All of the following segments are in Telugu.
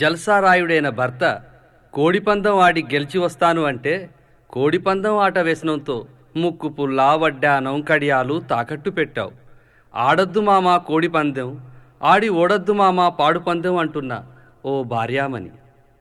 జల్సారాయుడైన భర్త కోడిపందం ఆడి గెలిచి వస్తాను అంటే కోడిపందం ఆట వ్యసనంతో ముక్కు పుల్లా వడ్డానం కడియాలు తాకట్టు పెట్టావు ఆడొద్దు మామ కోడిపందెం ఆడి ఓడొద్దు మామ పాడుపందెం అంటున్న ఓ భార్యామణి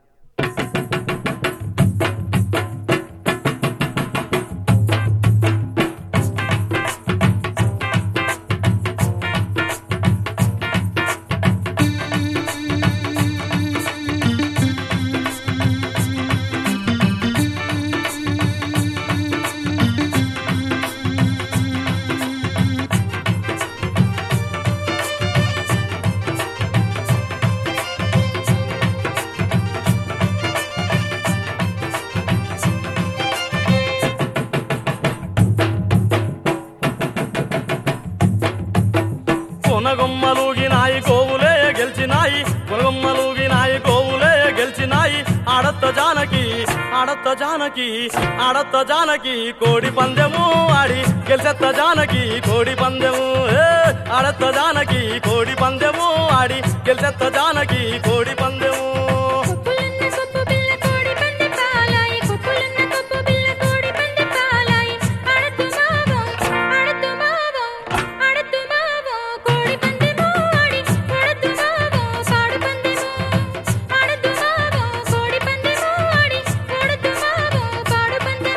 కొనగొమ్మలుగినాయి కోవులే గెలిచినాయి కొనగొమ్మలుగినాయి కోవులే గెలిచినాయి ఆడత్త జానకి ఆడత్త జానకి ఆడత్త జానకి కోడి పందెము ఆడి గెలిచెత్త జానకి కోడి పందెము ఏ, ఆడత్త జానకి కోడి పందెము ఆడి గెలిచెత్త జానకి కోడి పందెము కుప్పులున్న కుప్పు బిల్ల కోడి పంది పాలాయి కుప్పులున్న కుప్పు బిల్ల కోడి పంది పాలాయి ఆడతు మావో ఆడతు మావో ఆడతు మావో కోడి పందెము ఆడి ఆడతు మావో పాడు పందెము ఆడతు మావో కోడి పందెము ఆడి ఆడతు మావో పాడు పందెము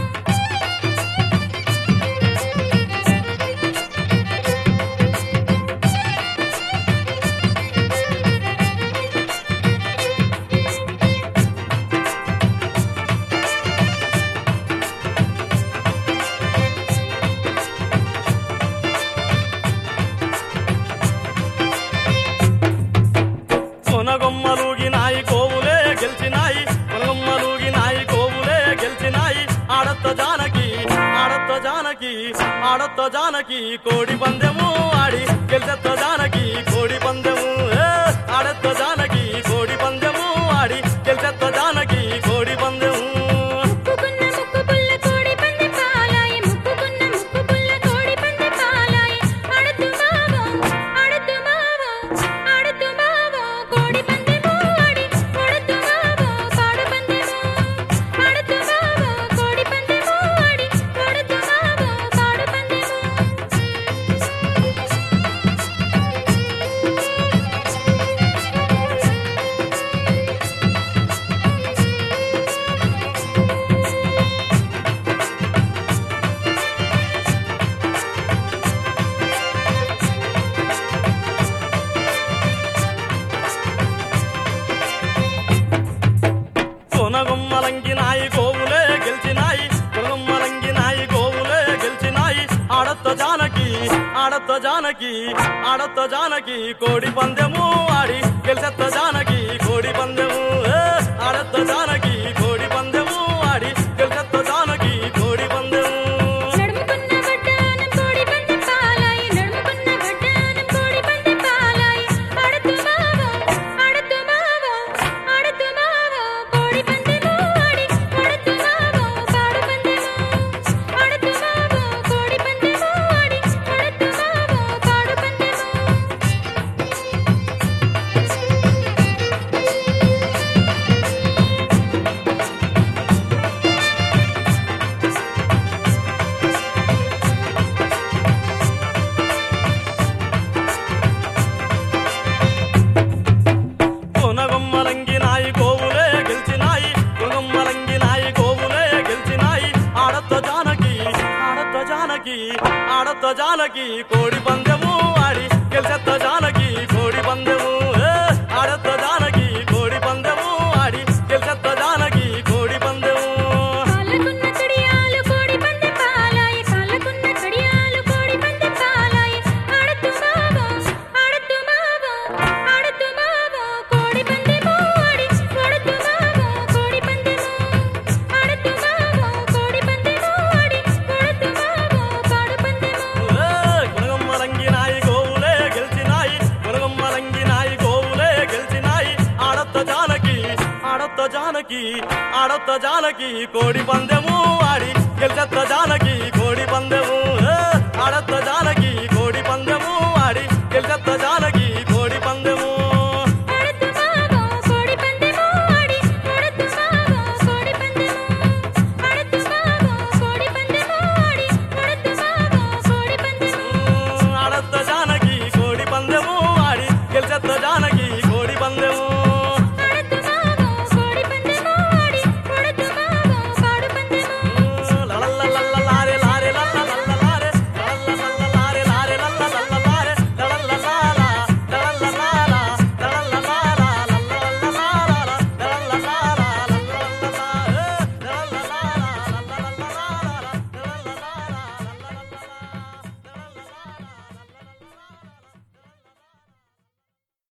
కొనగొమ్మలుగినాయి కోవులే గెలిచినాయి కొనగొమ్మలుగినాయి కోవులే గెలిచినాయి ఆడత్త జానకి ఆడత్త జానకి ఆడత్త జానకి కోడి పందెము ఆడి గెలిచెత్త జానకి కోడి పందెము ఏ, ఆడత్త జానకి కోడి పందెము ఆడి గెలిచెత్త జానకి కోడి పందెము ముక్కుకున్న ముక్కు పుల్ల కోడి పంది పాలాయి ముక్కుకున్న ముక్కు పుల్ల కోడి పంది పాలాయి ఆడతు మావో ఆడతు మావో ఆడతు మావో కోడి పందెము ఆడి ఆడతు మావో పాడు పందెము ఆడతు మావో కోడి పందెము ఆడి ఆడతు మావో పాడు పందెము కొనగొమ్మలంగినాయి కోవులే గెలిచినాయి కొనగొమ్మలంగినాయి కోవులే గెలిచినాయి ఆడత్త జానకి ఆడత్త జానకి ఆడత్త జానకి కోడి పందెము ఆడి గెలిచెత్త జానకి కోడి పందెము ఏ, ఆడత్త జానకి కోడి పందెము ఆడి గెలిచెత్త జానకి కోడి పందెము నడుముకున్న వడ్డానం కోడి పంది పాలాయి నడుముకున్న వడ్డానం కోడి పంది పాలాయి ఆడతు మావో ఆడతు మావో ఆడతు మావో కోడి పందెము ఆడి ఆడతు మావో పాడు పందెము ఆడతు మావో కోడి పందెము ఆడి ఆడతు మావో పాడు పందెము కొనగొమ్మలంగినాయి కోవులే గెలిచినాయి కొనగొమ్మలంగినాయి కోవులే గెలిచినాయి ఆడత్త జానకి ఆడత్త జానకి ఆడత్త జానకి కోడి పందెము ఆడి గెలిచెత్త జానకి కోడి పందెము ఏ, ఆడత్త జానకి కోడి పందెము ఆడి గెలిచెత్త జానకి కోడి పందెము కాళ్ళకున్న కడియాలు కోడి పంది పాలాయి కాళ్ళకున్న కడియాలు కోడి పంది పాలాయి ఆడతు మావో ఆడతు మావో ఆడతు మావో కోడి పందెము ఆడి ఆడతు మావో కోడి పందెము ఆడతు మావో కోడి పందెము ఆడి ఆడతు మావో పాడు పందెము ఏ, కొనగొమ్మలంగినాయి కోవులే గెలిచినాయి కొనగొమ్మలంగినాయి కోవులే గెలిచినాయి ఆడత్త జానకి ఆడత్త జానకి ఆడత్త జానకి కోడి పందెము ఆడి గెలిచెత్త జానకి కోడి పందెము ఏ, ఆడత్త జానకి కోడి పందెము ఆడి గెలిచెత్త జానకి